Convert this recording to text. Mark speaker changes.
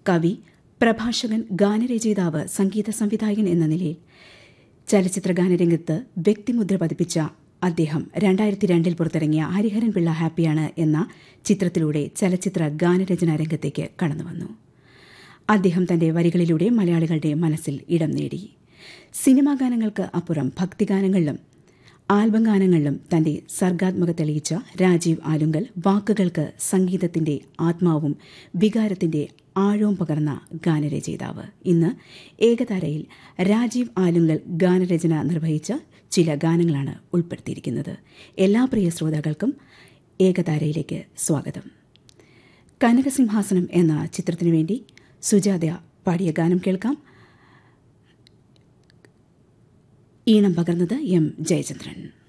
Speaker 1: കവി പ്രഭാഷകൻ ഗാനരചയിതാവ് സംഗീത സംവിധായകൻ എന്ന നിലയിൽ ചലച്ചിത്ര ഗാനരംഗത്ത് വ്യക്തിമുദ്ര പതിപ്പിച്ച അദ്ദേഹം രണ്ടായിരത്തി രണ്ടിൽ പുറത്തിറങ്ങിയ ഹരിഹരൻ പിള്ള ഹാപ്പിയാണ് എന്ന ചിത്രത്തിലൂടെ ചലച്ചിത്ര ഗാനരചനാ രംഗത്തേക്ക് കടന്നുവന്നു അദ്ദേഹം തന്റെ വരികളിലൂടെ മലയാളികളുടെ മനസ്സിൽ ഇടം നേടി സിനിമാ ഗാനങ്ങൾക്ക് അപ്പുറം ഭക്തിഗാനങ്ങളിലും ആൽബം ഗാനങ്ങളിലും തന്റെ സർഗാത്മക തെളിയിച്ച രാജീവ് ആലുങ്കൽ വാക്കുകൾക്ക് സംഗീതത്തിന്റെ ആത്മാവും വികാരത്തിന്റെ ആഴവും പകർന്ന ഗാനരചയിതാവ് ഇന്ന് ഏകതാരയിൽ രാജീവ് ആലുങ്കൽ ഗാനരചന നിർവഹിച്ച ചില ഗാനങ്ങളാണ് ഉൾപ്പെടുത്തിയിരിക്കുന്നത് എല്ലാ പ്രിയ ശ്രോതാക്കൾക്കും ഏകതാരയിലേക്ക് സ്വാഗതം കനകസിംഹാസനം എന്ന ചിത്രത്തിനു വേണ്ടി സുജാത പാടിയ ഗാനം കേൾക്കാം ഈണം പകർന്നത് എം ജയചന്ദ്രൻ